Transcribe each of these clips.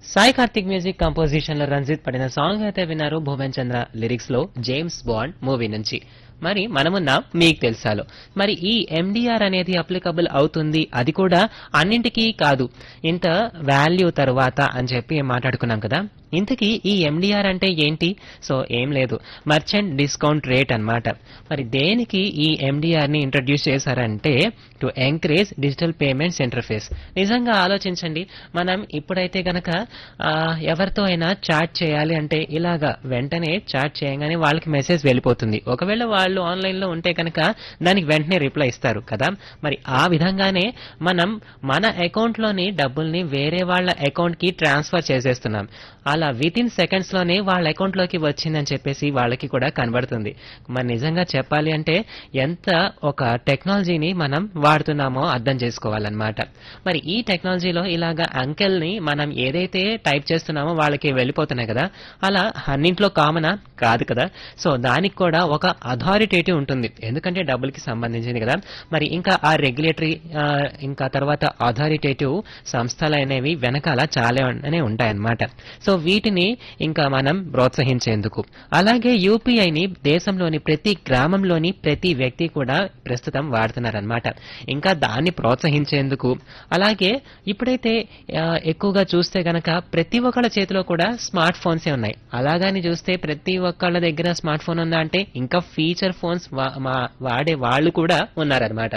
Sai Karthik music composition లో రంజిత్ పడిన song అయితే విన్నారు భువన్ చంద్ర లిరిక్స్ లో జేమ్స్ బాండ్ మూవీ నుంచి మరి మనమున్నాం మీకు తెలుసాలో మరి ఈ ఎండిఆర్ అనేది అప్లికబుల్ అవుతుంది అది కూడా అన్నింటికీ కాదు ఇంత వాల్యూ తరువాత అని చెప్పి మాట్లాడుకున్నాం కదా ఇంతకీ ఈ ఎండిఆర్ అంటే ఏంటి సో ఏం లేదు మర్చెంట్ డిస్కౌంట్ రేట్ అన్నమాట మరి దేనికి ఈ ఎండిఆర్ ని ఇంట్రడ్యూస్ చేశారంటే to encourage digital payments interface నిజంగా ఆలోచించండి మనం ఇప్పుడైతే గనక ఆ, ఎవరితో అయినా చాట్ చేయాలి అంటే ఇలాగా వెంటనే చాట్ చేయగానే వాళ్ళకి మెసేజ్ వెళ్ళిపోతుంది ఒకవేళ వాళ్ళు ఆన్లైన్ లో ఉంటే కనుక దానికి వెంటనే రిప్లై ఇస్తారు కదా మరి ఆ విధంగానే మనం మన అకౌంట్ లోని డబ్బుల్ని వేరే వాళ్ళ అకౌంట్ కి ట్రాన్స్ఫర్ చేసేస్తున్నాం అలా విత్ ఇన్ సెకండ్స్ లోనే వాళ్ళ అకౌంట్ లోకి వచ్చిందని చెప్పేసి వాళ్ళకి కూడా కనబడుతుంది మరి నిజంగా చెప్పాలి అంటే ఎంత ఒక టెక్నాలజీని మనం వాడుతున్నామో అర్థం చేసుకోవాలన్నమాట మరి ఈ టెక్నాలజీలో ఇలాగా అంకెల్ ని మనం ఏదైతే టైప్ చేస్తున్నామో వాళ్ళకి వెళ్ళిపోతున్నాయి కదా అలా అన్నింట్లో కామనా కాదు కదా సో దానికి కూడా ఒక అథారిటేటివ్ ఉంటుంది ఎందుకంటే డబ్బులకి సంబంధించింది కదా మరి ఇంకా ఆ రెగ్యులేటరీ ఇంకా తర్వాత అథారిటేటివ్ సంస్థలు అనేవి వెనకాల చాలానే ఉంటాయన్నమాట సో వీటిని ఇంకా మనం ప్రోత్సహించేందుకు అలాగే యూపీఐని దేశంలోని ప్రతి గ్రామంలోని ప్రతి వ్యక్తి కూడా ప్రస్తుతం వాడుతున్నారనమాట ఇంకా దాన్ని ప్రోత్సహించేందుకు అలాగే ఇప్పుడైతే ఆ, ఎక్కువగా చూస్తే గనక ప్రతి ఒక్కళ్ళ చేతిలో కూడా స్మార్ట్ ఫోన్సే ఉన్నాయి అలాగని చూస్తే ప్రతి ఒక్కళ్ళ దగ్గర స్మార్ట్ ఫోన్ ఉందా అంటే ఇంకా ఫీచర్ ఫోన్స్ వా- మా- వాడే వాళ్ళు కూడా ఉన్నారనమాట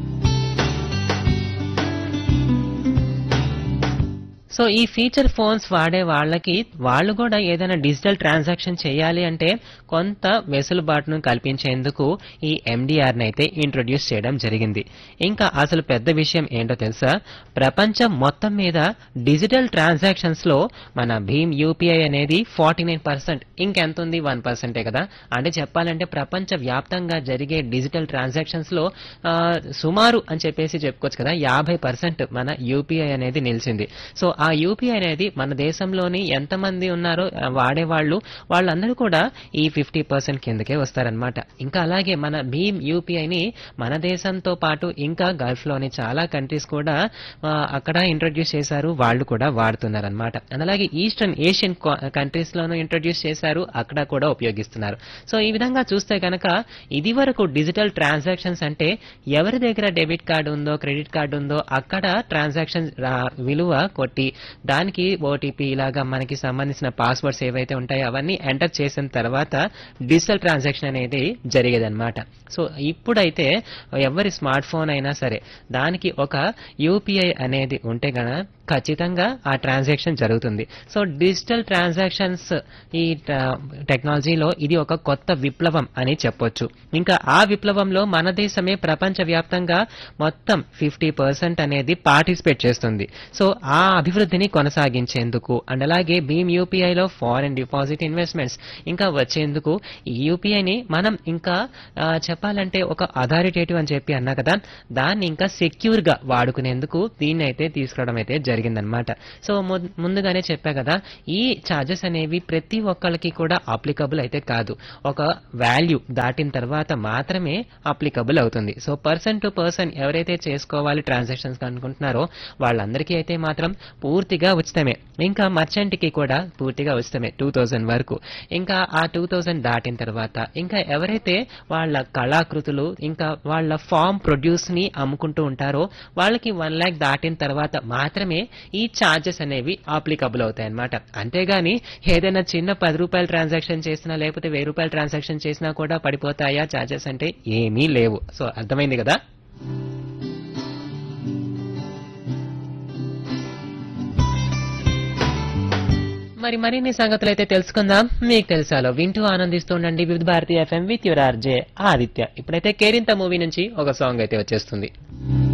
సో ఈ ఫీచర్ ఫోన్స్ వాడే వాళ్ళకి వాళ్ళు కూడా ఏదైనా డిజిటల్ ట్రాన్సాక్షన్ చేయాలి అంటే కొంత వెసులుబాటును కల్పించేందుకు ఈ ఎండిఆర్ని అయితే ఇంట్రొడ్యూస్ చేయడం జరిగింది ఇంకా అసలు పెద్ద విషయం ఏంటో తెలుసా ప్రపంచం మొత్తం మీద డిజిటల్ ట్రాన్సాక్షన్స్ లో మన భీమ్ యూపీఐ అనేది ఫార్టీ నైన్ పర్సెంట్ ఇంకెంత ఉంది వన్ పర్సెంటే కదా అంటే చెప్పాలంటే ప్రపంచ వ్యాప్తంగా జరిగే డిజిటల్ ట్రాన్సాక్షన్స్ లో ఆ, సుమారు అని చెప్పేసి చెప్పుకోవచ్చు కదా యాభై పర్సెంట్ మన యూపీఐ అనేది నిలిచింది సో ఆ యూపీఐ అనేది మన దేశంలోని ఎంతమంది ఉన్నారో ఆ, వాడేవాళ్ళు వాళ్ళందరూ కూడా ఈ ఫిఫ్టీ పర్సెంట్ కిందకే వస్తారనమాట ఇంకా అలాగే మన భీమ్ యూపీఐని మన దేశంతో పాటు ఇంకా గల్ఫ్ లోని చాలా కంట్రీస్ కూడా ఆ, అక్కడ ఇంట్రొడ్యూస్ చేశారు వాళ్ళు కూడా వాడుతున్నారు అనమాట అలాగే ఈస్టర్న్ ఏషియన్ కంట్రీస్ లోనూ ఇంట్రొడ్యూస్ చేశారు అక్కడ కూడా ఉపయోగిస్తున్నారు సో ఈ విధంగా చూస్తే కనుక ఇది వరకు డిజిటల్ ట్రాన్సాక్షన్స్ అంటే ఎవరి దగ్గర డెబిట్ కార్డు ఉందో క్రెడిట్ కార్డు ఉందో అక్కడ ట్రాన్సాక్షన్ విలువ కొట్టి దానికి ఓటీపీ ఇలాగా మనకి సంబంధించిన పాస్వర్డ్స్ ఏవైతే ఉంటాయో అవన్నీ ఎంటర్ చేసిన తర్వాత డిజిటల్ ట్రాన్సాక్షన్ అనేది జరిగేదన్నమాట సో ఇప్పుడైతే ఎవరి స్మార్ట్ ఫోన్ అయినా సరే దానికి ఒక యూపీఐ అనేది ఉంటే గన ఖచ్చితంగా ఆ ట్రాన్సాక్షన్ జరుగుతుంది సో డిజిటల్ ట్రాన్సాక్షన్స్ ఈ టెక్నాలజీలో ఇది ఒక కొత్త విప్లవం అని చెప్పొచ్చు ఇంకా ఆ విప్లవంలో మన దేశమే ప్రపంచ వ్యాప్తంగా మొత్తం ఫిఫ్టీ పర్సెంట్ అనేది పార్టిసిపేట్ చేస్తుంది సో ఆ అభివృద్ధిని కొనసాగించేందుకు అండ్ అలాగే భీమ్ యూపీఐలో ఫారెన్ డిపాజిట్ ఇన్వెస్ట్మెంట్స్ ఇంకా వచ్చేందుకు ఈ యూపీఐని మనం ఇంకా ఆ, చెప్పాలంటే ఒక అథారిటేటివ్ అని చెప్పి అన్నా కదా దాన్ని ఇంకా సెక్యూర్ గా వాడుకునేందుకు దీన్ని అయితే తీసుకురావడం అయితే జరిగిందనమాట సో ము- ముందుగానే చెప్పా కదా ఈ ఛార్జెస్ అనేవి ప్రతి ఒక్కళ్ళకి కూడా అప్లికబుల్ అయితే కాదు ఒక వాల్యూ దాటిన తర్వాత మాత్రమే అప్లికబుల్ అవుతుంది సో పర్సన్ టు పర్సన్ ఎవరైతే చేసుకోవాలి ట్రాన్సాక్షన్స్ అనుకుంటున్నారో వాళ్ళందరికీ అయితే మాత్రం పూర్తిగా ఉచితమే ఇంకా మర్చెంట్ కి కూడా పూర్తిగా ఉచితమే టూ థౌజండ్ వరకు ఇంకా ఆ టూ థౌజండ్ దాటిన తర్వాత ఇంకా ఎవరైతే వాళ్ళ కళాకృతులు ఇంకా వాళ్ళ ఫామ్ ప్రొడ్యూస్ ని అమ్ముకుంటూ ఉంటారో వాళ్ళకి వన్ ల్యాక్ దాటిన తర్వాత మాత్రమే ఈ ఛార్జెస్ అనేవి అప్లికబుల్ అవుతాయి అనమాట అంతేగాని ఏదైనా చిన్న పది రూపాయల ట్రాన్సాక్షన్ చేసినా లేకపోతే వెయ్యి రూపాయల ట్రాన్సాక్షన్ చేసినా కూడా పడిపోతాయా ఛార్జెస్ అంటే ఏమీ లేవు సో అర్థమైంది కదా మరి మరిన్ని సంగతులు అయితే తెలుసుకుందాం మీకు తెలుసాలో వింటూ ఆనందిస్తూ ఉండండి Vividh Bharati FM with your RJ Aditya ఇప్పుడైతే కేరింత మూవీ నుంచి ఒక సాంగ్ అయితే వచ్చేస్తుంది